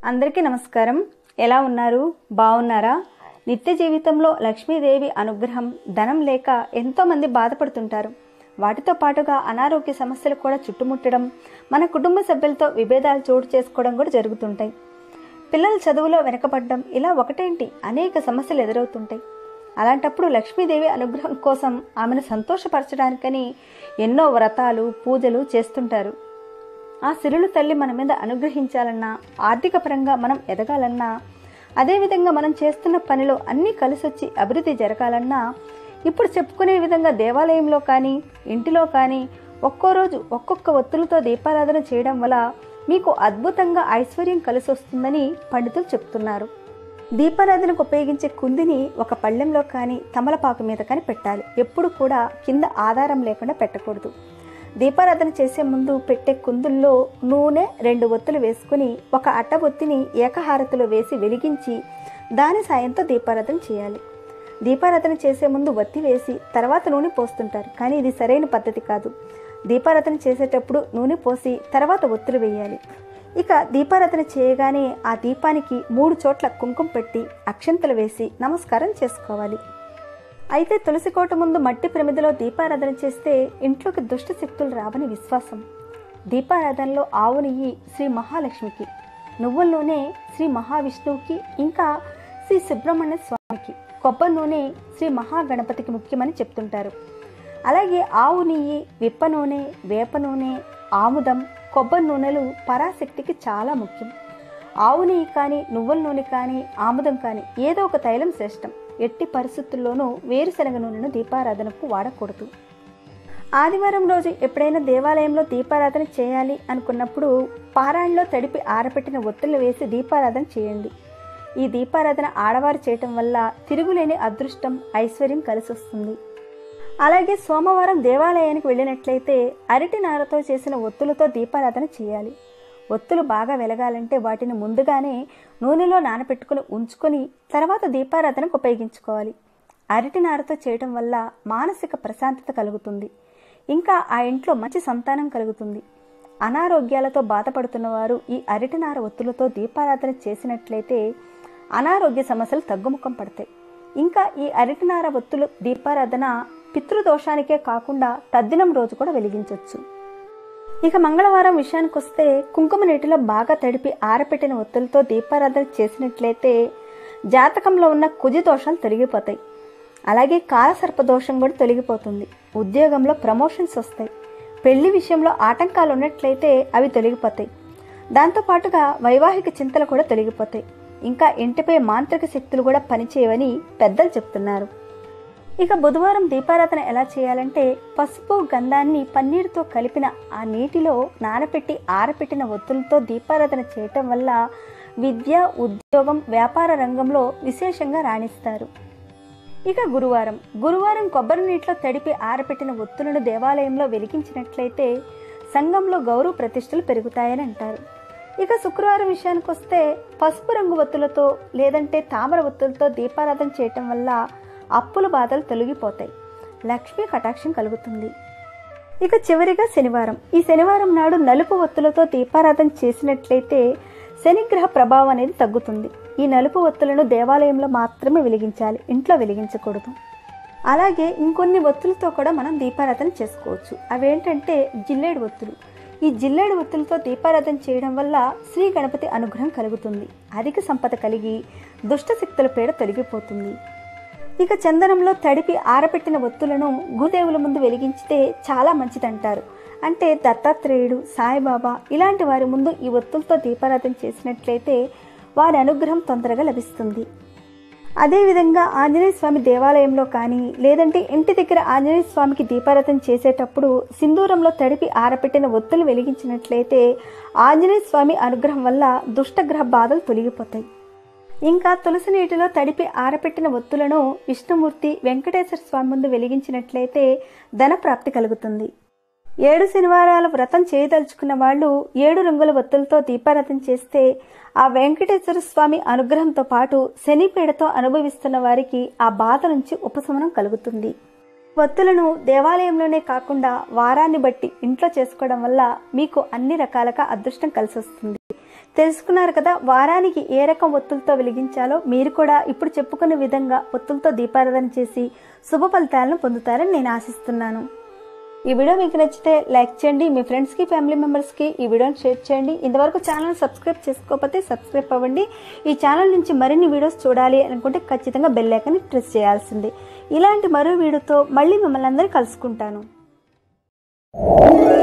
అందరికీ నమస్కారం ఎలా ఉన్నారు బాగున్నారా నిత్య జీవితంలో లక్ష్మీదేవి అనుగ్రహం ధనం లేక ఎంతోమంది బాధపడుతుంటారు వాటితో పాటుగా అనారోగ్య సమస్యలు కూడా చుట్టుముట్టడం మన కుటుంబ సభ్యులతో విభేదాలు చోటు చేసుకోవడం కూడా జరుగుతుంటాయి పిల్లల చదువులో వెనకబడడం ఇలా ఒకటేంటి అనేక సమస్యలు ఎదురవుతుంటాయి అలాంటప్పుడు లక్ష్మీదేవి అనుగ్రహం కోసం ఆమెను సంతోషపరచడానికని ఎన్నో వ్రతాలు పూజలు చేస్తుంటారు ఆ సిరులు తల్లి మన మీద అనుగ్రహించాలన్నా ఆర్థిక పరంగా మనం ఎదగాలన్నా అదేవిధంగా మనం చేస్తున్న పనిలో అన్నీ కలిసొచ్చి అభివృద్ధి జరగాలన్నా ఇప్పుడు చెప్పుకునే విధంగా దేవాలయంలో కానీ ఇంటిలో కానీ ఒక్కో రోజు ఒక్కొక్క ఒత్తులతో దీపారాధన చేయడం వల్ల మీకు అద్భుతంగా ఐశ్వర్యం కలిసి వస్తుందని పండితులు చెప్తున్నారు దీపారాధనకు ఉపయోగించే కుందిని ఒక పళ్ళెంలో కానీ తమలపాకు మీద కానీ పెట్టాలి ఎప్పుడు కూడా కింద ఆధారం లేకుండా పెట్టకూడదు దీపారాధన చేసే ముందు పెట్టే కుందుల్లో నూనె రెండు ఒత్తులు వేసుకుని ఒక అట్ట ఒత్తిని ఏకహారతిలో వేసి వెలిగించి దాని సాయంతో దీపారాధన చేయాలి దీపారాధన చేసే ముందు వత్తి వేసి తర్వాత నూనె పోస్తుంటారు కానీ ఇది సరైన పద్ధతి కాదు దీపారాధన చేసేటప్పుడు నూనె పోసి తర్వాత ఒత్తులు వేయాలి ఇక దీపారాధన చేయగానే ఆ దీపానికి మూడు చోట్ల కుంకుమ పెట్టి అక్షంతలు వేసి నమస్కారం చేసుకోవాలి అయితే తులసి కోట ముందు మట్టి ప్రమిదలో దీపారాధన చేస్తే ఇంట్లోకి దుష్ట శక్తులు రావని విశ్వాసం దీపారాధనలో ఆవు నెయ్యి శ్రీ మహాలక్ష్మికి నువ్వుల నూనె శ్రీ మహావిష్ణువుకి ఇంకా శ్రీ సుబ్రహ్మణ్య స్వామికి కొబ్బరి నూనె శ్రీ మహాగణపతికి ముఖ్యమని చెప్తుంటారు అలాగే ఆవు నెయ్యి విప్ప నూనె వేప నూనె ఆముదం కొబ్బరి నూనెలు పరాశక్తికి చాలా ముఖ్యం ఆవు నెయ్యి కానీ నువ్వుల నూనె కానీ ఆముదం కానీ ఏదో ఒక తైలం శ్రేష్టం ఎట్టి పరిస్థితుల్లోనూ వేరుశనగ నూనెను దీపారాధనకు వాడకూడదు ఆదివారం రోజు ఎప్పుడైనా దేవాలయంలో దీపారాధన చేయాలి అనుకున్నప్పుడు పారాయణలో తడిపి ఆరపెట్టిన ఒత్తులు వేసి దీపారాధన చేయండి ఈ దీపారాధన ఆడవారు చేయటం వల్ల తిరుగులేని అదృష్టం ఐశ్వర్యం కలిసి వస్తుంది అలాగే సోమవారం దేవాలయానికి వెళ్ళినట్లయితే అరటి నారతో చేసిన ఒత్తులతో దీపారాధన చేయాలి ఒత్తులు బాగా వెలగాలంటే వాటిని ముందుగానే నూనెలో నానబెట్టుకుని ఉంచుకొని తర్వాత దీపారాధనకు ఉపయోగించుకోవాలి అరటి నారతో చేయటం వల్ల మానసిక ప్రశాంతత కలుగుతుంది ఇంకా ఆ ఇంట్లో మంచి సంతానం కలుగుతుంది అనారోగ్యాలతో బాధపడుతున్న వారు ఈ అరటినార ఒత్తులతో దీపారాధన చేసినట్లయితే అనారోగ్య సమస్యలు తగ్గుముఖం పడతాయి ఇంకా ఈ అరటినార ఒత్తులు దీపారాధన పితృదోషానికే కాకుండా తద్దినం రోజు కూడా వెలిగించవచ్చు ఇక మంగళవారం విషయానికి వస్తే కుంకుమ నీటిలో బాగా తడిపి ఆరపెట్టిన ఒత్తులతో దీపారాధన చేసినట్లయితే జాతకంలో ఉన్న కుజి దోషాలు తొలగిపోతాయి అలాగే కాలసర్ప దోషం కూడా తొలగిపోతుంది ఉద్యోగంలో ప్రమోషన్స్ వస్తాయి పెళ్లి విషయంలో ఆటంకాలు ఉన్నట్లయితే అవి తొలగిపోతాయి దాంతోపాటుగా వైవాహిక చింతలు కూడా తొలగిపోతాయి ఇంకా ఇంటిపై మాంత్రిక శక్తులు కూడా పనిచేయవని పెద్దలు చెప్తున్నారు ఇక బుధవారం దీపారాధన ఎలా చేయాలంటే పసుపు గంధాన్ని పన్నీరుతో కలిపిన ఆ నీటిలో నానపెట్టి ఆరపెట్టిన ఒత్తులతో దీపారాధన చేయటం వల్ల విద్య ఉద్యోగం వ్యాపార రంగంలో విశేషంగా రాణిస్తారు ఇక గురువారం గురువారం కొబ్బరి నీటిలో తడిపి ఆరపెట్టిన ఒత్తులను దేవాలయంలో వెలిగించినట్లయితే సంఘంలో గౌరవ ప్రతిష్టలు పెరుగుతాయని అంటారు ఇక శుక్రవారం విషయానికి వస్తే పసుపు రంగు ఒత్తులతో లేదంటే తామర ఒత్తులతో దీపారాధన చేయటం వల్ల అప్పుల బాధలు తొలగిపోతాయి లక్ష్మీ కటాక్షం కలుగుతుంది ఇక చివరిగా శనివారం ఈ శనివారం నాడు నలుపు ఒత్తులతో దీపారాధన చేసినట్లయితే శనిగ్రహ ప్రభావం అనేది తగ్గుతుంది ఈ నలుపు ఒత్తులను దేవాలయంలో మాత్రమే వెలిగించాలి ఇంట్లో వెలిగించకూడదు అలాగే ఇంకొన్ని ఒత్తులతో కూడా మనం దీపారాధన చేసుకోవచ్చు అవేంటంటే జిల్లేడు ఒత్తులు ఈ జిల్లేడు ఒత్తులతో దీపారాధన చేయడం వల్ల శ్రీ గణపతి అనుగ్రహం కలుగుతుంది అధిక సంపద కలిగి దుష్ట శక్తుల పేడ తొలగిపోతుంది ఇక చందనంలో తడిపి ఆరబెట్టిన ఒత్తులను గురుదేవుల ముందు వెలిగించితే చాలా మంచిదంటారు అంటే దత్తాత్రేయుడు సాయిబాబా ఇలాంటి వారి ముందు ఈ ఒత్తులతో దీపారాధన చేసినట్లయితే వారి అనుగ్రహం తొందరగా లభిస్తుంది అదేవిధంగా ఆంజనేయ స్వామి దేవాలయంలో కానీ లేదంటే ఇంటి దగ్గర ఆంజనేయ స్వామికి దీపారాధన చేసేటప్పుడు సింధూరంలో తడిపి ఆరపెట్టిన ఒత్తులు వెలిగించినట్లయితే ఆంజనేయ స్వామి అనుగ్రహం వల్ల దుష్టగ్రహ బాధలు తొలగిపోతాయి ఇంకా తులసి నీటిలో తడిపి ఆరపెట్టిన ఒత్తులను విష్ణుమూర్తి వెంకటేశ్వర స్వామి ముందు వెలిగించినట్లయితే ధన ప్రాప్తి కలుగుతుంది ఏడు శనివారాల వ్రతం చేయదలుచుకున్న వాళ్ళు ఏడు రంగుల ఒత్తులతో దీపారాధన చేస్తే ఆ వెంకటేశ్వర స్వామి అనుగ్రహంతో పాటు శని పీడతో అనుభవిస్తున్న వారికి ఆ బాధ నుంచి ఉపశమనం కలుగుతుంది ఒత్తులను దేవాలయంలోనే కాకుండా వారాన్ని బట్టి ఇంట్లో చేసుకోవడం వల్ల మీకు అన్ని రకాలుగా అదృష్టం కలిసి వస్తుంది తెలుసుకున్నారు కదా వారానికి ఏ రకం ఒత్తులతో వెలిగించాలో మీరు కూడా ఇప్పుడు చెప్పుకునే విధంగా ఒత్తులతో దీపారాధన చేసి శుభ ఫలితాలను పొందుతారని నేను ఆశిస్తున్నాను ఈ వీడియో మీకు నచ్చితే లైక్ చేయండి మీ ఫ్రెండ్స్కి ఫ్యామిలీ మెంబర్స్కి ఈ వీడియోని షేర్ చేయండి ఇంతవరకు ఛానల్ సబ్స్క్రైబ్ చేసుకోకపోతే సబ్స్క్రైబ్ అవ్వండి ఈ ఛానల్ నుంచి మరిన్ని వీడియోస్ చూడాలి అనుకుంటే ఖచ్చితంగా బెల్ ఐకాన్ని ప్రెస్ చేయాల్సింది ఇలాంటి మరో వీడియోతో మళ్ళీ మిమ్మల్ని అందరినీ కలుసుకుంటాను